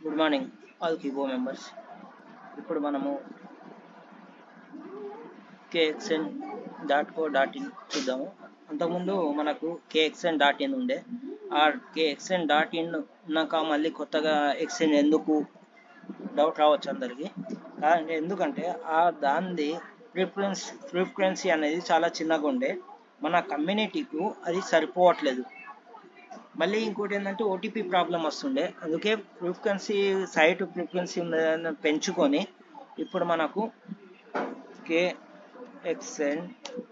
good morning all Keybo members ఇప్పుడు మనము KXN dot co dot in చూద్దాము అంతకుముందు మనకు కేఎక్స్ఎన్ డాట్ ఇన్ ఉండే ఆ కేఎక్స్ఎన్ డాట్ ఇన్ ఉన్నాక మళ్ళీ కొత్తగా ఎక్స్ఎన్ ఎందుకు డౌట్ రావచ్చు అందరికి కానీ ఎందుకంటే ఆ దానిది ప్రిఫరెన్స్ ఫ్రీక్వెన్సీ అనేది చాలా చిన్నగా ఉండే మన కమ్యూనిటీకు అది సరిపోవట్లేదు మళ్ళీ ఇంకోటి ఏంటంటే ఓటీపీ ప్రాబ్లం వస్తుండే అందుకే ఫ్రీక్వెన్సీ సైట్ ఫ్రీక్వెన్సీ ఉన్నదని పెంచుకొని ఇప్పుడు మనకు KXN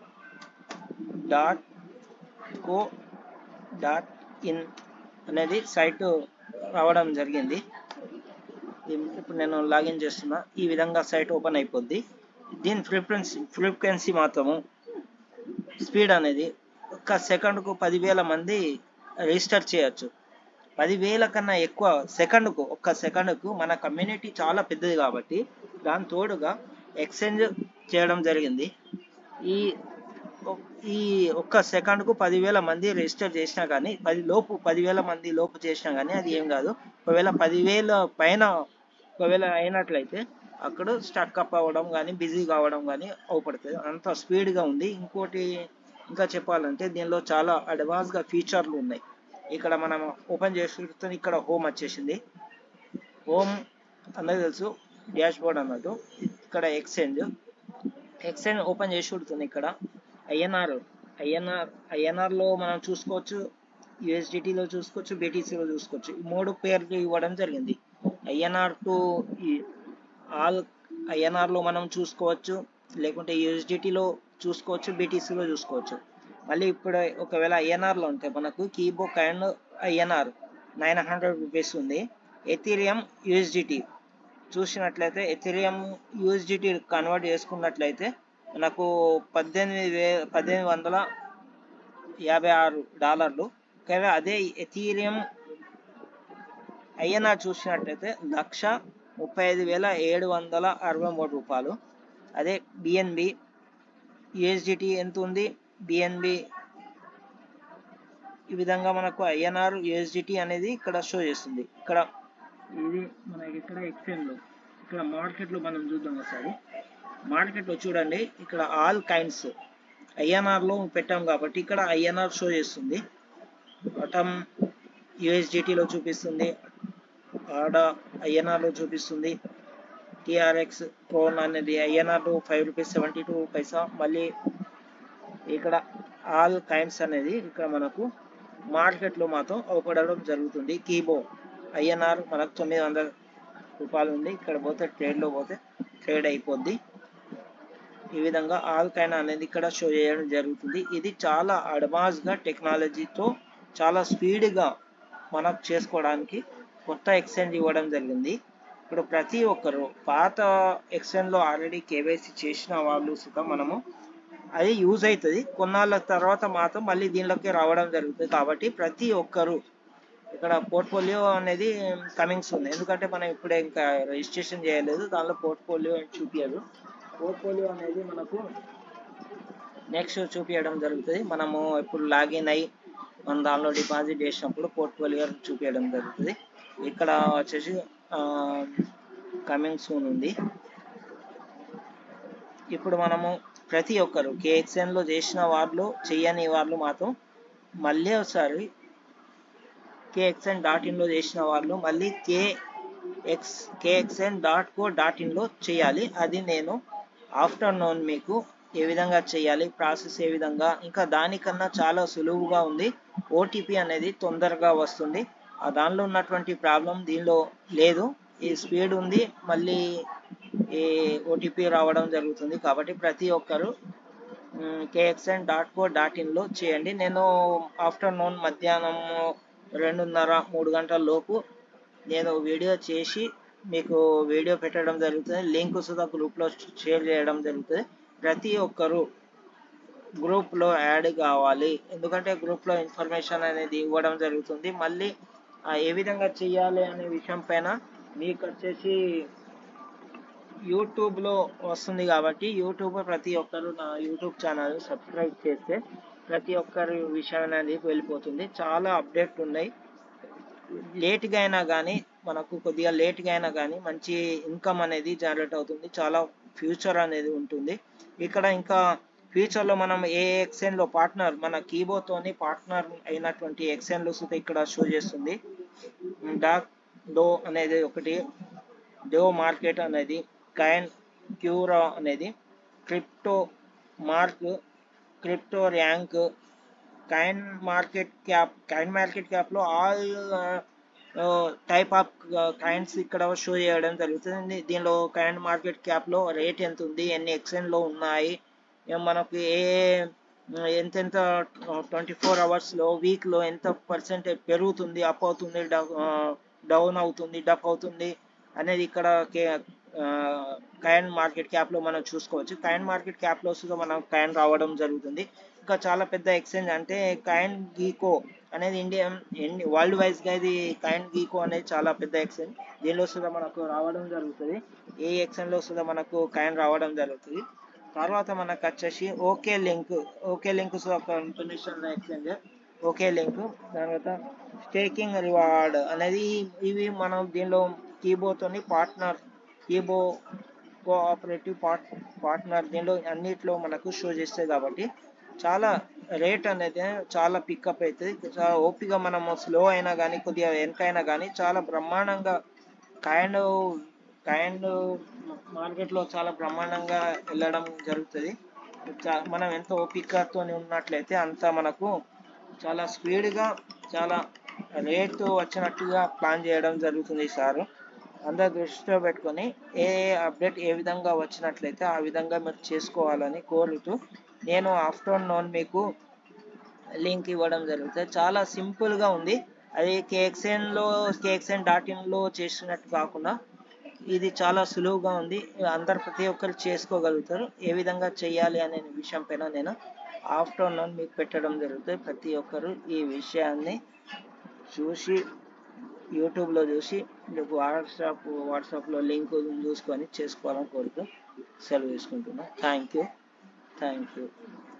dot co dot in అనేది సైట్ రావడం జరిగింది ఇప్పుడు నేను లాగిన్ చేస్తున్నా ఈ విధంగా సైట్ ఓపెన్ అయిపోద్ది దీని ఫ్రీక్వెన్సీ ఫ్రీక్వెన్సీ మాత్రము స్పీడ్ అనేది ఒక సెకండ్కు పదివేల మంది రిజిస్టర్ చేయొచ్చు పదివేల కన్నా ఎక్కువ సెకండ్కు ఒక్క సెకండ్కు మన కమ్యూనిటీ చాలా పెద్దది కాబట్టి దాని తోడుగా ఎక్స్చేంజ్ చేయడం జరిగింది ఈ ఈ ఒక్క సెకండ్కు పదివేల మంది రిజిస్టర్ చేసినా కానీ పది లోపు పదివేల మంది లోపు చేసినా కానీ అది ఏం కాదు ఒకవేళ పదివేల పైన ఒకవేళ అయినట్లయితే అక్కడ స్టక్ అప్ అవ్వడం కానీ బిజీ కావడం కానీ అవపడుతుంది అంత స్పీడ్గా ఉంది ఇంకోటి ఇంకా చెప్పాలంటే దీనిలో చాలా అడ్వాన్స్గా ఫీచర్లు ఉన్నాయి ఇక్కడ మనం ఓపెన్ చేసి ఇక్కడ హోమ్ వచ్చేసింది హోమ్ అందరికి తెలుసు డాష్ బోర్డ్ అన్నట్టు ఇక్కడ ఎక్స్చేంజ్ ఎక్స్చేంజ్ ఓపెన్ చేసి ఉంటుంది ఇక్కడ ఐఎన్ఆర్ ఐఎన్ఆర్ ఐఎన్ఆర్లో మనం చూసుకోవచ్చు యూఎస్డిటీలో చూసుకోవచ్చు బీటీసీలో చూసుకోవచ్చు ఈ మూడు పేర్లు ఇవ్వడం జరిగింది ఐఎన్ఆర్ టు ఆల్ ఐఎన్ఆర్లో మనం చూసుకోవచ్చు లేకుంటే యూఎస్డిటీలో చూసుకోవచ్చు బీటీసీలో చూసుకోవచ్చు మళ్ళీ ఇప్పుడు ఒకవేళ ఐఎన్ఆర్లో ఉంటే మనకు కీబోక్ and INR nine hundred rupees ఉంది ఎథీరియం యూఎస్డిటీ చూసినట్లయితే ఎథీరియం యూఎస్డిటీ కన్వర్ట్ చేసుకున్నట్లయితే మనకు పద్దెనిమిది వే పద్దెనిమిది వందల యాభై ఆరు డాలర్లు ఒకవేళ అదే ఎథీరియం ఐఎన్ఆర్ చూసినట్లయితే లక్ష ముప్పై ఐదు వేల ఏడు వందల అరవై మూడు రూపాయలు అదే బిఎన్బి యుఎస్డిటి ఎంత ఉంది బిఎన్బి ఈ విధంగా మనకు ఐఎన్ఆర్ యుఎస్డిటి అనేది ఇక్కడ షో చేస్తుంది ఇక్కడ ఇది మనకి ఇక్కడ ఎక్స్చేంజ్లో ఇక్కడ మార్కెట్లో మనం చూద్దాం ఒకసారి మార్కెట్లో చూడండి ఇక్కడ ఆల్ కైండ్స్ ఐఎన్ఆర్లో పెట్టాం కాబట్టి ఇక్కడ ఐఎన్ఆర్ షో చేస్తుంది అటమ్ యుఎస్డిటీలో చూపిస్తుంది ఆడ ఐఎన్ఆర్లో చూపిస్తుంది టిఆర్ఎక్స్ క్రోన్ అనేది ఐఎన్ఆర్లో five rupees seventy two paisa మళ్ళీ ఇక్కడ ఆల్ కైండ్స్ అనేది ఇక్కడ మనకు మార్కెట్లో మాత్రం అవపడడం జరుగుతుంది కీబో ఐఎన్ఆర్ మనకు తొమ్మిది వందల రూపాయలు ఉంది ఇక్కడ పోతే ట్రేడ్లో పోతే ట్రేడ్ అయిపోద్ది ఈ విధంగా ఆల్ కైన్ అనేది ఇక్కడ షో చేయడం జరుగుతుంది ఇది చాలా అడ్వాన్స్గా టెక్నాలజీతో చాలా స్పీడ్గా మనం చేసుకోవడానికి కొత్త ఎక్స్చేంజ్ ఇవ్వడం జరిగింది ఇప్పుడు ప్రతి ఒక్కరు పాత ఎక్స్చేంజ్లో ఆల్రెడీ కేవైసీ చేసిన వాళ్ళు సుతం మనము అది యూజ్ అవుతుంది కొన్నాళ్ళ తర్వాత మాత్రం మళ్ళీ దీనిలోకి రావడం జరుగుతుంది కాబట్టి ప్రతి ఒక్కరు ఇక్కడ పోర్ట్ఫోలియో అనేది కమింగ్స్ ఉంది ఎందుకంటే మనం ఇప్పుడే ఇంకా రిజిస్ట్రేషన్ చేయలేదు దానిలో పోర్ట్ఫోలియో చూపించదు పోర్ట్ఫోలియో అనేది మనకు నెక్స్ట్ చూపించడం జరుగుతుంది మనము ఇప్పుడు లాగిన్ అయ్యి మనం దానిలో డిపాజిట్ చేసినప్పుడు పోర్ట్ఫోలియో చూపించడం జరుగుతుంది ఇక్కడ వచ్చేసి కమింగ్ సూన్ ఉంది ఇప్పుడు మనము ప్రతి ఒక్కరు కేఎక్స్ఎన్లో చేసిన వాళ్ళు చేయని వాళ్ళు మాత్రం మళ్ళీ ఒకసారి కేఎక్స్ఎన్ డాట్ ఇన్లో చేసిన వాళ్ళు మళ్ళీ KX KXN dot co dot ఇన్లో చేయాలి అది నేను ఆఫ్టర్నూన్ మీకు ఏ విధంగా చేయాలి ప్రాసెస్ ఏ విధంగా ఇంకా దానికన్నా చాలా సులువుగా ఉంది ఓటీపీ అనేది తొందరగా వస్తుంది ఆ దానిలో ఉన్నటువంటి ప్రాబ్లం దీనిలో లేదు ఈ స్పీడ్ ఉంది మళ్ళీ ఈ ఓటీపీ రావడం జరుగుతుంది కాబట్టి ప్రతి ఒక్కరు కేఎక్స్ఎన్ డాట్ కో డాట్ ఇన్లో చేయండి నేను ఆఫ్టర్నూన్ మధ్యాహ్నం రెండున్నర మూడు గంటల లోపు నేను వీడియో చేసి మీకు వీడియో పెట్టడం జరుగుతుంది లింక్ సుధా గ్రూప్లో షేర్ చేయడం జరుగుతుంది ప్రతి ఒక్కరు గ్రూప్లో యాడ్ కావాలి ఎందుకంటే గ్రూప్లో ఇన్ఫర్మేషన్ అనేది ఇవ్వడం జరుగుతుంది మళ్ళీ ఏ విధంగా చేయాలి అనే విషయం పైన మీకు వచ్చేసి యూట్యూబ్లో వస్తుంది కాబట్టి యూట్యూబ్ ప్రతి ఒక్కరు నా యూట్యూబ్ ఛానల్ సబ్స్క్రైబ్ చేస్తే ప్రతి ఒక్కరి విషయం అనేది వెళ్ళిపోతుంది చాలా అప్డేట్ ఉన్నాయి లేట్గా అయినా కానీ మనకు కొద్దిగా లేట్గా అయినా కానీ మంచి ఇన్కమ్ అనేది జనరేట్ అవుతుంది చాలా ఫ్యూచర్ అనేది ఉంటుంది ఇక్కడ ఇంకా ఫ్యూచర్లో మనం ఏ ఎక్స్ఎన్లో పార్ట్నర్ మన కీబోతోని పార్ట్నర్ అయినటువంటి ఎక్స్ఎన్లు సుత ఇక్కడ షో చేస్తుంది డాక్ డో అనేది ఒకటి డో మార్కెట్ అనేది కైన్ క్యూరా అనేది crypto mark crypto rank coin market cap coin market క్యాప్లో ఆల్ టైప్ ఆఫ్ కైన్స్ ఇక్కడ షో చేయడం జరుగుతుంది దీనిలో కైన్ మార్కెట్ క్యాప్లో రేట్ ఎంత ఉంది ఎన్ని ఎక్స్ఎన్లో ఉన్నాయి ఏం మనకు ఏ ఎంతెంత ట్వంటీ ఫోర్ అవర్స్లో వీక్లో ఎంత పర్సెంటేజ్ పెరుగుతుంది అప్ అవుతుంది డౌన్ అవుతుంది డప్ అవుతుంది అనేది ఇక్కడ కైన్ మార్కెట్ క్యాప్లో మనం చూసుకోవచ్చు కైన్ మార్కెట్ క్యాప్లో సుగా మనం కైన్ రావడం జరుగుతుంది ఇంకా చాలా పెద్ద ఎక్స్చేంజ్ అంటే కైన్ గీకో అనేది ఇండియా వరల్డ్ వైజ్గా ఇది కైన్ గీకో అనేది చాలా పెద్ద ఎక్స్చేంజ్ దీనిలో సుగా మనకు రావడం జరుగుతుంది ఏ ఎక్స్చేంజ్లో సుగా మనకు కైన్ రావడం జరుగుతుంది తర్వాత మనకు వచ్చేసి ఓకే లింక్ ఓకే లింక్ ఒక ఇంటర్నేషనల్ ఎక్స్చేంజ్ ఓకే లింక్ తర్వాత స్టేకింగ్ రివార్డ్ అనేది ఇవి మనం దీనిలో కీబోతోని partner Keybo cooperative part partner దీనిలో అన్నిట్లో మనకు షో చేస్తాయి కాబట్టి చాలా రేట్ అనేది చాలా పికప్ అవుతుంది చాలా ఓపిక మనము స్లో అయినా కానీ కొద్దిగా వెనకైనా కానీ చాలా బ్రహ్మాండంగా కైండ్ కైండ్ మార్కెట్లో చాలా బ్రహ్మాండంగా వెళ్ళడం జరుగుతుంది చా- మనం ఎంత ఓపికతో ఉన్నట్లయితే అంత మనకు చాలా స్పీడ్గా చాలా రేటు వచ్చినట్టుగా ప్లాన్ చేయడం జరుగుతుంది సారు అందరు దృష్టిలో పెట్టుకొని ఏ అప్డేట్ ఏ విధంగా వచ్చినట్లయితే ఆ విధంగా మీరు చేసుకోవాలని కోరుతూ నేను ఆఫ్టర్నూన్ మీకు లింక్ ఇవ్వడం జరుగుతుంది చాలా సింపుల్గా ఉంది అది కేఎక్స్ఎన్లో కేఎక్స్ఎన్ డాట్ ఇన్లో చేసినట్టు కాకుండా ఇది చాలా సులువుగా ఉంది అందరు ప్రతి ఒక్కరు చేసుకోగలుగుతారు ఏ విధంగా చేయాలి అనే విషయం పైన నేను ఆఫ్టర్నూన్ మీకు పెట్టడం జరుగుతుంది ప్రతి ఒక్కరు ఈ విషయాన్ని చూసి యూట్యూబ్లో చూసి మీకు వాట్సాప్ వాట్సాప్లో లింక్ చూసుకొని చేసుకోవాలని కోరుతూ సెలవు తీసుకుంటున్నా థ్యాంక్ యూ థ్యాంక్ యూ